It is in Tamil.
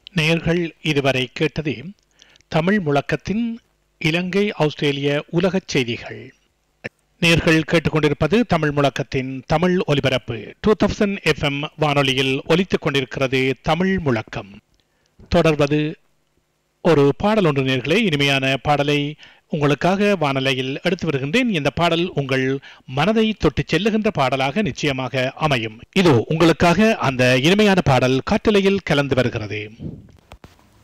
நேர்கள் இதுவரை கேட்டது தமிழ் முழக்கத்தின் இலங்கை ஆஸ்திரேலிய உலகச் செய்திகள் நேர்கள் கேட்டுக்கொண்டிருப்பது தமிழ் முழக்கத்தின் தமிழ் ஒலிபரப்பு டூ தௌசண்ட் எஃப்எம் வானொலியில் ஒலித்துக் கொண்டிருக்கிறது தமிழ் முழக்கம் தொடர்வது ஒரு பாடல் ஒன்று நேர்களே இனிமையான பாடலை உங்களுக்காக வானலையில் எடுத்து வருகின்றேன் இந்த பாடல் உங்கள் மனதை தொட்டு செல்லுகின்ற பாடலாக நிச்சயமாக அமையும் இதோ உங்களுக்காக அந்த இனிமையான பாடல் காற்றலையில் கலந்து வருகிறது